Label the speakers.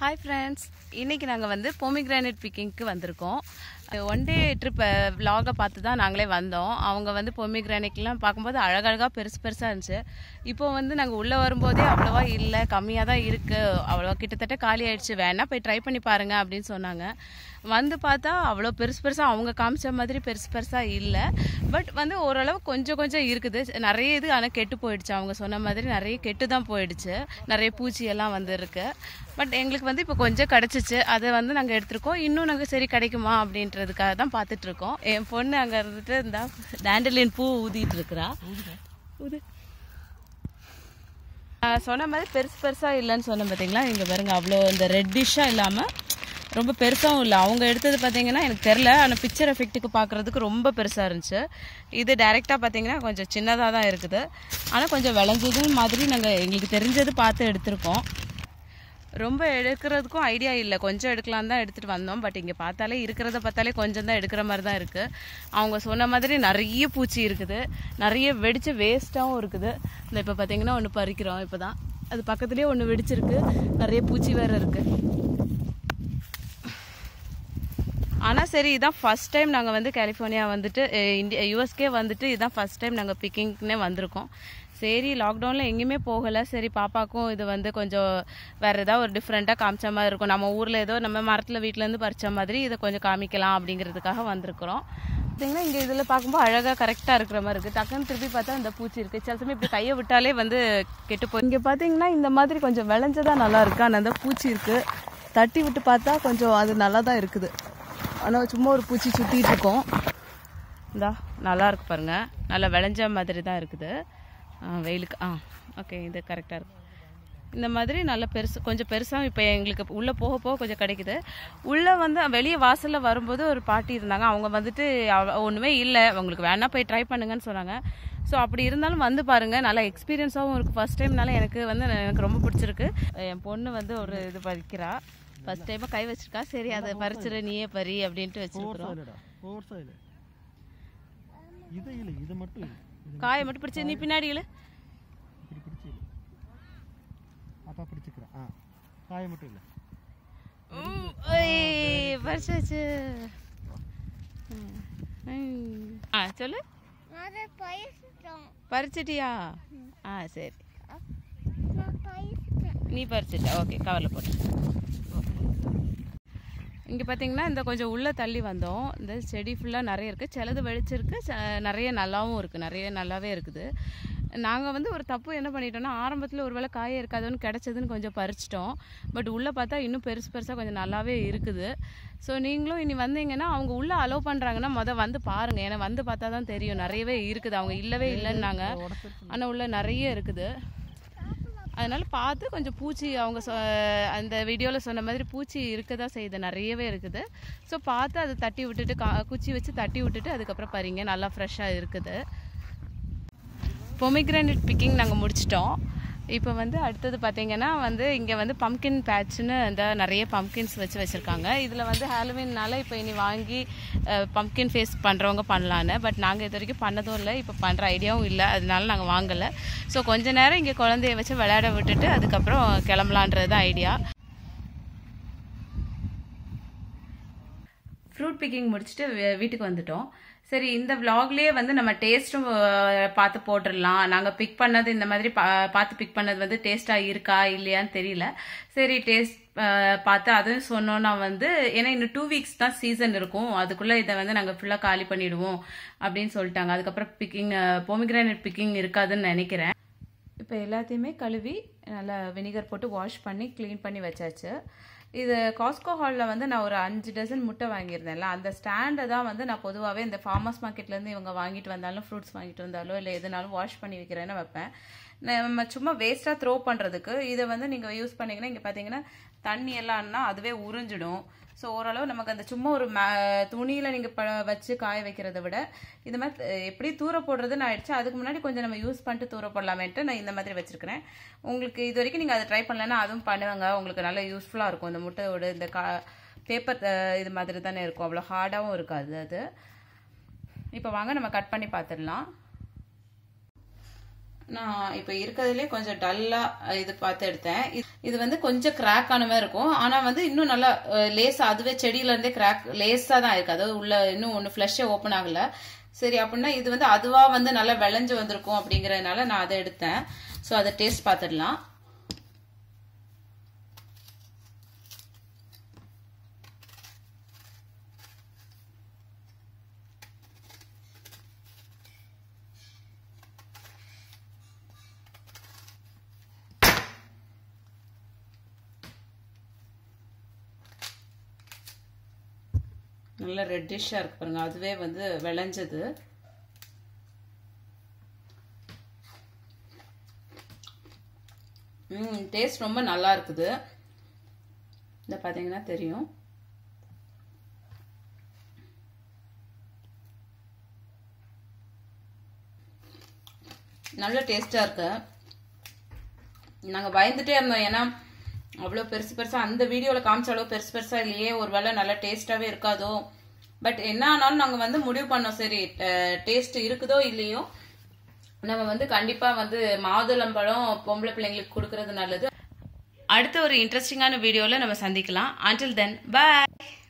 Speaker 1: Hi friends இன்னைக்கு நாங்கள் வந்து போமிகிரானட் பிக்கிங்க்கு வந்திருக்கோம் ஒன் டே ட்ரிப் vlog-அ பார்த்து தான் நாங்களே வந்தோம் அவங்க வந்து பொமிகிரானிக்லாம் பார்க்கும்போது அழகழகாக பெருசு பெருசாக இருந்துச்சு இப்போ வந்து நாங்கள் உள்ளே வரும்போதே அவ்வளோவா இல்லை கம்மியாக தான் இருக்குது அவ்வளோவா கிட்டத்தட்ட காலி ஆயிடுச்சு வேணா போய் ட்ரை பண்ணி பாருங்க அப்படின்னு சொன்னாங்க வந்து பார்த்தா அவ்வளோ பெருசு பெருசாக அவங்க காமிச்ச மாதிரி பெருசு பெருசாக இல்லை பட் வந்து ஓரளவு கொஞ்சம் கொஞ்சம் இருக்குது நிறைய இது ஆனால் கெட்டு போயிடுச்சு அவங்க சொன்ன மாதிரி நிறைய கெட்டு தான் போயிடுச்சு நிறைய பூச்சி எல்லாம் வந்து இருக்கு பட் எங்களுக்கு வந்து இப்போ கொஞ்சம் கிடச்சிச்சு அதை வந்து நாங்கள் எடுத்திருக்கோம் இன்னும் நாங்கள் சரி கிடைக்குமா அப்படின்றதுக்காக தான் பார்த்துட்டு இருக்கோம் என் பொண்ணு அங்கே இருந்துட்டு இந்த டேண்டலின் பூ ஊதிட்டு இருக்கிறா ஊது நான் சொன்ன மாதிரி பெருசு பெருசாக இல்லைன்னு சொன்னேன் பார்த்தீங்களா இங்கே பாருங்க அவ்வளோ இந்த ரெட்டிஷாக இல்லாமல் ரொம்ப பெருசாகவும் இல்லை அவங்க எடுத்தது பார்த்தீங்கன்னா எனக்கு தெரில ஆனால் பிக்சர் எஃபெக்ட்டுக்கு பார்க்குறதுக்கு ரொம்ப பெருசாக இருந்துச்சு இது டைரெக்டாக பார்த்தீங்கன்னா கொஞ்சம் சின்னதாக தான் இருக்குது ஆனால் கொஞ்சம் விளைஞ்சது மாதிரி நாங்கள் எங்களுக்கு தெரிஞ்சது பார்த்து எடுத்திருக்கோம் ரொம்ப எடுக்கிறதுக்கும் ஐடியா இல்லை கொஞ்சம் எடுக்கலாம் தான் எடுத்துகிட்டு வந்தோம் பட் இங்கே பார்த்தாலே இருக்கிறத பார்த்தாலே கொஞ்சம் தான் எடுக்கிற மாதிரி தான் இருக்குது அவங்க சொன்ன மாதிரி நிறைய பூச்சி இருக்குது நிறைய வெடிச்சு வேஸ்ட்டாகவும் இருக்குது இந்த இப்போ பார்த்தீங்கன்னா ஒன்று பறிக்கிறோம் இப்போ தான் அது பக்கத்துலேயே ஒன்று வெடிச்சிருக்கு நிறைய பூச்சி வேறு இருக்குது ஆனால் சரி இதான் ஃபர்ஸ்ட் டைம் நாங்கள் வந்து கலிஃபோர்னியா வந்துட்டு அஹ், இந்தியா யூஎஸ்கே வந்துட்டு இதான் ஃபர்ஸ்ட் டைம் நாங்கள் பிக்கிங்னே வந்திருக்கோம் சரி லாக்டவுனில் எங்கேயுமே போகலை சரி பாப்பாக்கும் இது வந்து கொஞ்சம் வேறு ஏதாவது ஒரு டிஃப்ரெண்ட்டாக காமிச்ச மாதிரி இருக்கும் நம்ம ஊரில் ஏதோ நம்ம மரத்தில் வீட்டிலேருந்து பறிச்ச மாதிரி இதை கொஞ்சம் காமிக்கலாம் அப்படிங்கிறதுக்காக வந்திருக்கிறோம் பார்த்தீங்கன்னா இங்கே இதில் பார்க்கும்போது அழகாக கரெக்டாக இருக்கிற மாதிரி இருக்குது டக்குன்னு திருப்பி பார்த்தா இந்த பூச்சி இருக்குது சில சமயம் இப்படி கையை விட்டாலே வந்து கெட்டு போய் இங்கே பார்த்தீங்கன்னா இந்த மாதிரி கொஞ்சம் விளைஞ்சதா நல்லா இருக்கு ஆனால் அந்த பூச்சி இருக்குது தட்டி விட்டு பார்த்தா கொஞ்சம் அது நல்லா தான் இருக்குது ஆனால் சும்மா ஒரு பூச்சி சுற்றிட்டு இருக்கோம் இந்தா நல்லா இருக்கு பாருங்க நல்லா விளைஞ்ச மாதிரி தான் இருக்குது ஆ, வெயிலுக்கு ஆ ஓகே இது கரெக்டாக இருக்கு இந்த மாதிரி நல்ல பெருசு கொஞ்சம் பெருசாக இப்போ எங்களுக்கு உள்ளே போக போக கொஞ்சம் கிடைக்குது உள்ளே வந்து வெளியே வாசலில் வரும்போது ஒரு பாட்டி இருந்தாங்க அவங்க வந்துட்டு அவ- ஒன்றுமே இல்லை உங்களுக்கு வேணா போய் ட்ரை பண்ணுங்கன்னு சொன்னாங்க ஸோ அப்படி இருந்தாலும் வந்து பாருங்க நல்லா எக்ஸ்பீரியன்ஸாகவும் இருக்குது ஃபர்ஸ்ட் டைம்னால எனக்கு வந்து எனக்கு ரொம்ப பிடிச்சிருக்கு என் பொண்ணு வந்து ஒரு இது பறிக்கிறா ஃபர்ஸ்ட் டைமாக கை வச்சிருக்கா சரி அதை பறிச்சிரு நீயே பறி அப்படின்ட்டு வச்சிருக்கிறோம்
Speaker 2: இல்லடா ஃபோர்ஸா இல்லை இது இல்லை இது மட்டும் இல்லை இது
Speaker 1: காயை மட்டும் பிடிச்சி நீ பின்னாடி இழு
Speaker 2: இப்படி பிடிச்சி இல்லை அப்பா பிடிச்சிக்கிறேன் ஆ காய மட்டும் இல்லை
Speaker 1: ம், ஒய், பறிச்சாச்சு ம், ம். ஆ சொல்லு
Speaker 3: அதை பயிர்ச்சிட்டோம்
Speaker 1: பறிச்சிட்டியா ஆ சரி
Speaker 3: நான் பயிர்ச்சிட்டேன்
Speaker 1: நீ பறிச்சிட்ட ஓகே கவரில் போட்டு இங்கே பார்த்தீங்கன்னா இந்த கொஞ்சம் உள்ளே தள்ளி வந்தோம் இந்த செடி ஃபுல்லாக நிறைய இருக்குது சிலது வெளிச்சிருக்கு ச- நிறைய நல்லாவும் இருக்குது நிறைய நல்லாவே இருக்குது நாங்கள் வந்து ஒரு தப்பு என்ன பண்ணிட்டோம்னா ஆரம்பத்தில் ஒரு வேளை காயே இருக்காதுன்னு கிடச்சதுன்னு கொஞ்சம் பறிச்சிட்டோம் பட் உள்ளே பார்த்தா இன்னும் பெருசு பெருசாக கொஞ்சம் நல்லாவே இருக்குது ஸோ நீங்களும் இனி வந்தீங்கன்னா அவங்க உள்ளே அலோவ் பண்ணுறாங்கன்னா மொதல் வந்து பாருங்கள் ஏன்னா வந்து பார்த்தா தான் தெரியும் நிறையவே இருக்குது அவங்க இல்லவே இல்லைன்னாங்க ஆனால் உள்ள நிறைய இருக்குது அதனால பார்த்து கொஞ்சம் பூச்சி அவங்க சொ அந்த வீடியோவில் சொன்ன மாதிரி பூச்சி இருக்க தான் செய்யுது நிறையவே இருக்குது ஸோ பார்த்து அதை தட்டி விட்டுட்டு கா குச்சி வச்சு தட்டி விட்டுட்டு அதுக்கப்புறம் பாருங்க நல்லா ஃப்ரெஷ்ஷாக இருக்குது பொமிக்ரானட் பிக்கிங் நாங்கள் முடிச்சிட்டோம் இப்போ வந்து அடுத்தது பார்த்தீங்கன்னா வந்து இங்கே வந்து பம்கின் பேட்ச்னு இந்த நிறைய பம்கின்ஸ் வச்சு வச்சுருக்காங்க இதில் வந்து ஹாலோவின்னால இப்போ இனி வாங்கி பம்கின் ஃபேஸ் பண்ணுறவங்க பண்ணலான்னு பட் நாங்கள் இது வரைக்கும் பண்ணதும் இல்லை இப்போ பண்ணுற ஐடியாவும் இல்லை அதனால நாங்கள் வாங்கலை ஸோ கொஞ்ச நேரம் இங்கே குழந்தைய வச்சு விளையாட விட்டுட்டு அதுக்கப்புறம் கிளம்பலான்றது தான் ஐடியா ஃப்ரூட் பிக்கிங் முடிச்சுட்டு வீ- வீட்டுக்கு வந்துட்டோம் சரி இந்த vlogலயே வந்து நம்ம டேஸ்ட்டும் பார்த்து போட்டுடலாம் நாங்கள் பிக் பண்ணது இந்த மாதிரி பா- பார்த்து பிக் பண்ணது வந்து டேஸ்ட்டாக இருக்கா இல்லையான்னு தெரியல சரி டேஸ்ட் பார்த்து அதுவும் சொன்னோன்னா வந்து ஏன்னா இன்னும் டூ வீக்ஸ் தான் சீசன் இருக்கும் அதுக்குள்ளே இதை வந்து நாங்கள் ஃபுல்லாக காலி பண்ணிடுவோம் அப்படின்னு சொல்லிட்டாங்க அதுக்கப்புறம் பிக்கிங் பொமிகிரானட் பிக்கிங் இருக்காதுன்னு நினைக்கிறேன் இப்போ எல்லாத்தையுமே கழுவி நல்லா வினிகர் போட்டு வாஷ் பண்ணி க்ளீன் பண்ணி வச்சாச்சு இது காஸ்கோ ஹாலில் வந்து நான் ஒரு அஞ்சு டசன் முட்டை வாங்கியிருந்தேன்ல அந்த ஸ்டாண்டை தான் வந்து நான் பொதுவாகவே இந்த ஃபார்மர்ஸ் மார்க்கெட்லேருந்து இவங்க வாங்கிட்டு வந்தாலும் ஃப்ரூட்ஸ் வாங்கிட்டு வந்தாலோ இல்லை எதுனாலும் வாஷ் பண்ணி வைக்கிறேன்னு வைப்பேன் நம்ம சும்மா வேஸ்ட்டாக த்ரோ பண்ணுறதுக்கு இதை வந்து நீங்கள் யூஸ் பண்ணீங்கன்னா இங்கே பார்த்தீங்கன்னா தண்ணி எல்லாம்னா அதுவே உறிஞ்சிடும் ஸோ ஓரளவு நமக்கு அந்த சும்மா ஒரு மே துணியில் நீங்கள் ப வச்சு காய வைக்கிறத விட இந்த மாதிரி அஹ், எப்படி தூர போடுறதுன்னு ஆயிடுச்சு அதுக்கு முன்னாடி கொஞ்சம் நம்ம யூஸ் பண்ணிட்டு தூர போடலாமேன்ட்டு நான் இந்த மாதிரி வச்சிருக்கிறேன் உங்களுக்கு இது வரைக்கும் நீங்கள் அதை ட்ரை பண்ணலன்னா அதுவும் பண்ணுவாங்க உங்களுக்கு நல்ல யூஸ்ஃபுல்லாக இருக்கும் இந்த முட்டையோட இந்த கா பேப்பர் இது மாதிரி தானே இருக்கும் அவ்வளோ ஹார்டாகவும் இருக்காது அது இப்போ வாங்க நம்ம கட் பண்ணி பார்த்துடலாம் நான் இப்போ இருக்கிறதுலே கொஞ்சம் டல்லாக இது பார்த்து எடுத்தேன் இது- இது வந்து கொஞ்சம் கிராக் ஆன மாதிரி இருக்கும் ஆனால் வந்து இன்னும் நல்லா லேஸாக அதுவே செடியிலேருந்தே கிராக் லேஸாக தான் இருக்கு அதாவது உள்ள இன்னும் ஒன்று ஃப்ளஷ்ஷே ஓப்பன் ஆகல சரி அப்படின்னா இது வந்து அதுவாக வந்து நல்லா விளைஞ்சு வந்திருக்கும் அப்படிங்கறதுனால நான் அதை எடுத்தேன் ஸோ அதை டேஸ்ட் பார்த்துடலாம் நல்ல ரெட்டிஷாக இருக்கு பாருங்க அதுவே வந்து விளைஞ்சது ம் டேஸ்ட் ரொம்ப நல்லா இருக்குது இந்த பார்த்தீங்கன்னா தெரியும் நல்ல டேஸ்டாக இருக்கு நாங்கள் பயந்துட்டே இருந்தோம் ஏன்னா அவ்வளோ பெருசு பெருசாக அந்த வீடியோவில் காமிச்ச அளவு பெருசு பெருசாக இல்லையே ஒரு வேளை நல்லா டேஸ்ட்டாகவே இருக்காதோ பட் என்ன ஆனாலும் நாங்கள் வந்து முடிவு பண்ணோம் சரி டேஸ்ட் இருக்குதோ இல்லையோ நம்ம வந்து கண்டிப்பாக வந்து மாதுளம்பழம் பொம்பளை பிள்ளைங்களுக்கு கொடுக்கறது நல்லது அடுத்த ஒரு இன்ட்ரெஸ்டிங்கான வீடியோவில் நம்ம சந்திக்கலாம் until தென் bye